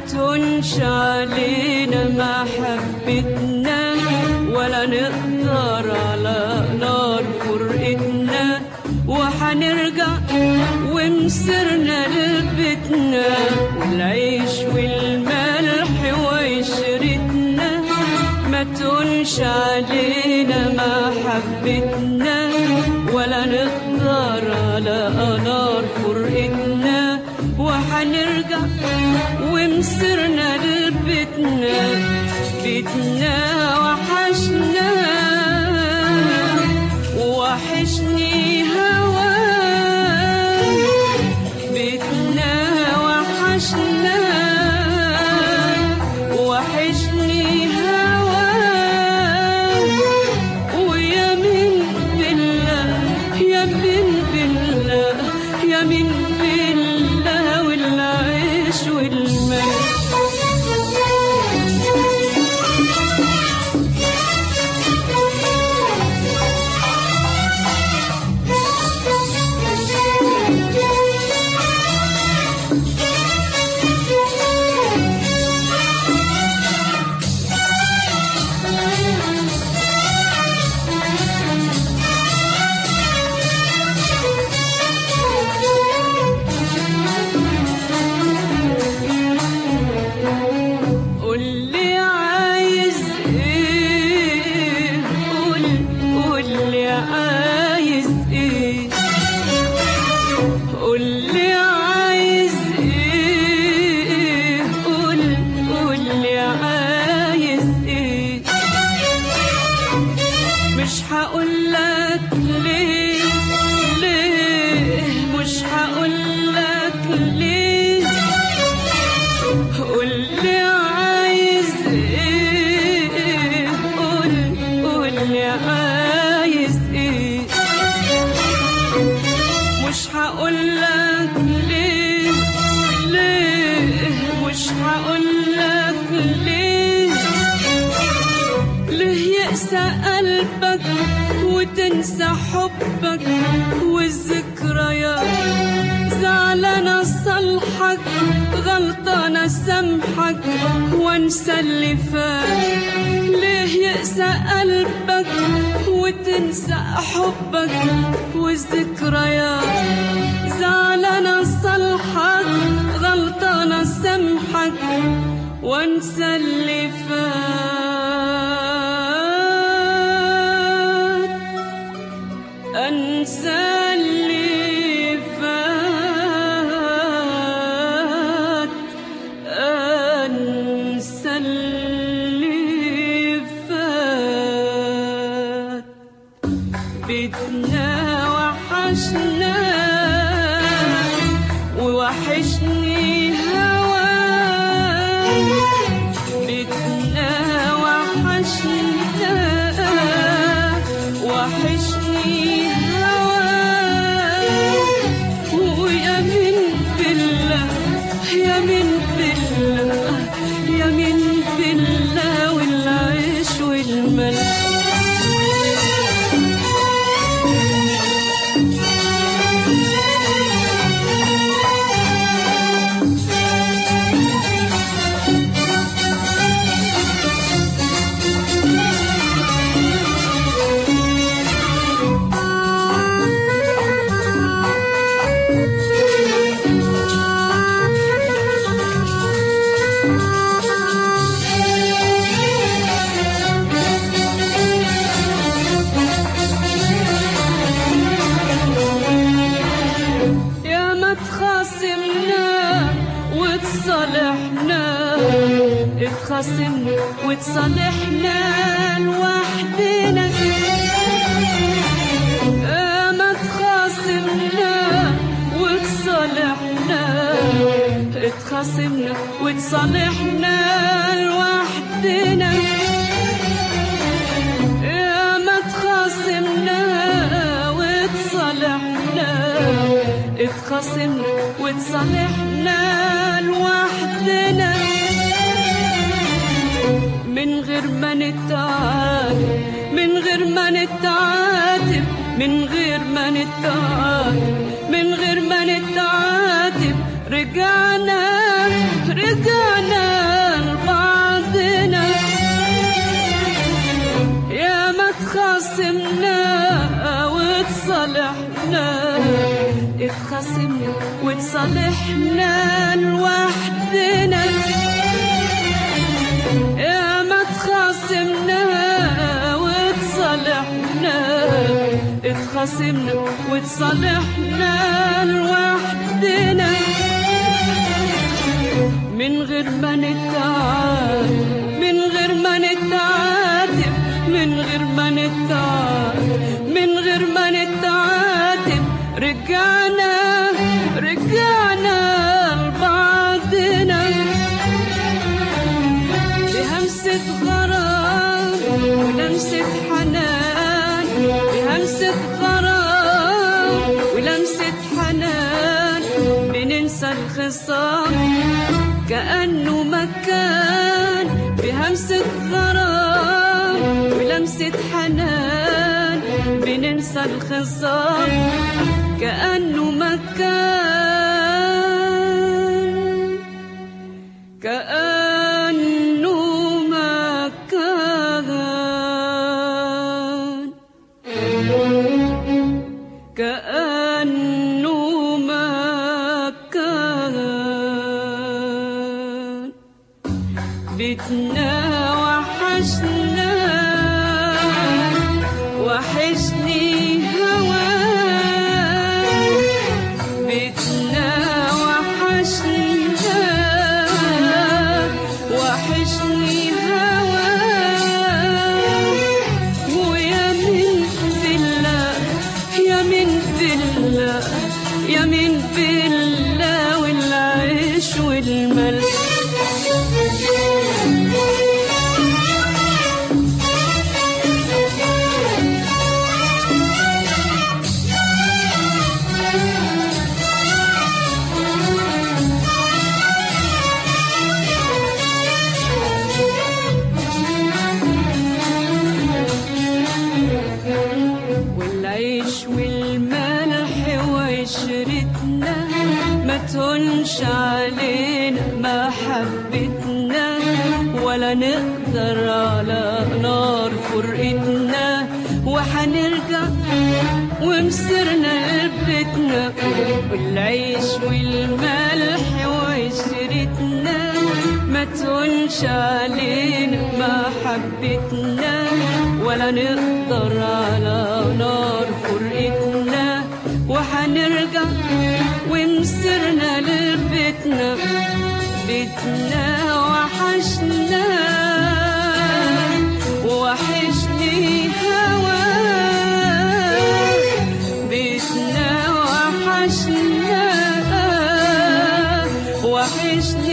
تهونش علينا محبتنا ولا نقدر على نار فرقتنا وحنرجع ومسرنا لبيتنا والعيش والملح وعشرتنا ما تهونش علينا محبتنا ولا نقدر على نار فرقتنا وحنرجع ومسرنا لبيتنا بيتنا وحشنا وحشني هواك بيتنا وحشنا وحشني هواك ويا من بالله يا من بالله يا من بالله والعيش والملك قولي عايز ايه قول قولي عايز ايه قولي عايز ايه قول قولي عايز ايه مش هقولك ليه ليه مش هقولك ليه قولي عايز ايه قول قولي عايز ايه مش هقولك ليه ليه مش هقولك ليه ليه يقسى قلبك وتنسى حبك والذكريات زعلانة صالحك غلطانة سامحك وانسى اللي فات ليه يقسى قلبك وتنسى حبك والذكريات زعلانة صالحك غلطانة سامحك وانسى اللي فات انسى اللي فات انسى اللي فات بيتنا وحشنا ووحشني هواك بيتنا وحشنا وحشني هواك ويا من بالله يا من بالله يا من بالله والعيش والملح يا ما تخاصمنا وتصالحنا اتخاصمنا وتصالحنا لوحدنا يا ما تخاصمنا وتصالحنا اتخاصمنا وتصالحنا لوحدنا يا ما تخاصمنا وتصالحنا اتخاصمنا وتصالحنا لوحدنا من غير ما نتعاتب من غير ما نتعاتب من غير ما نتعاتب من غير ما نتعاتب رجعنا رجعنا اتخاصمنا واتصالحنا اتخاصمنا واتصالحنا لوحدنا يا ما اتخاصمنا واتصالحنا اتخاصمنا واتصالحنا لوحدنا من غير ما نتعاتب من غير ما نتعاتب من غير ما نتعاتب من غير ما نتعاتب رجعنا رجعنا لبعضنا بهمسة غرام ولمسة حنان بهمسة غرام ولمسة حنان بننسى الخصام كأنه مكان بهمسة غرام ولمسة حنان بننسى الخصام كأنه مكان كأنه مكان كأنه مكان بيتنا وحشنا وحشني هواك بيتنا وحشنا وحشني هواك ويا من بالله يا من بالله يا من بالله والعيش والملح والعيش والملح وعشرتنا ما تهونش علينا محبتنا ولا نقدر على نار فرقتنا وحنرجع ومسرنا لبيتنا والعيش والملح وعشرتنا ما تهونش علينا محبتنا ولا نقدر على نار فرقتنا وحنرجع ومسرنا لبيتنا بيتنا وحشنا وحشني هواك بيتنا وحشنا وحشني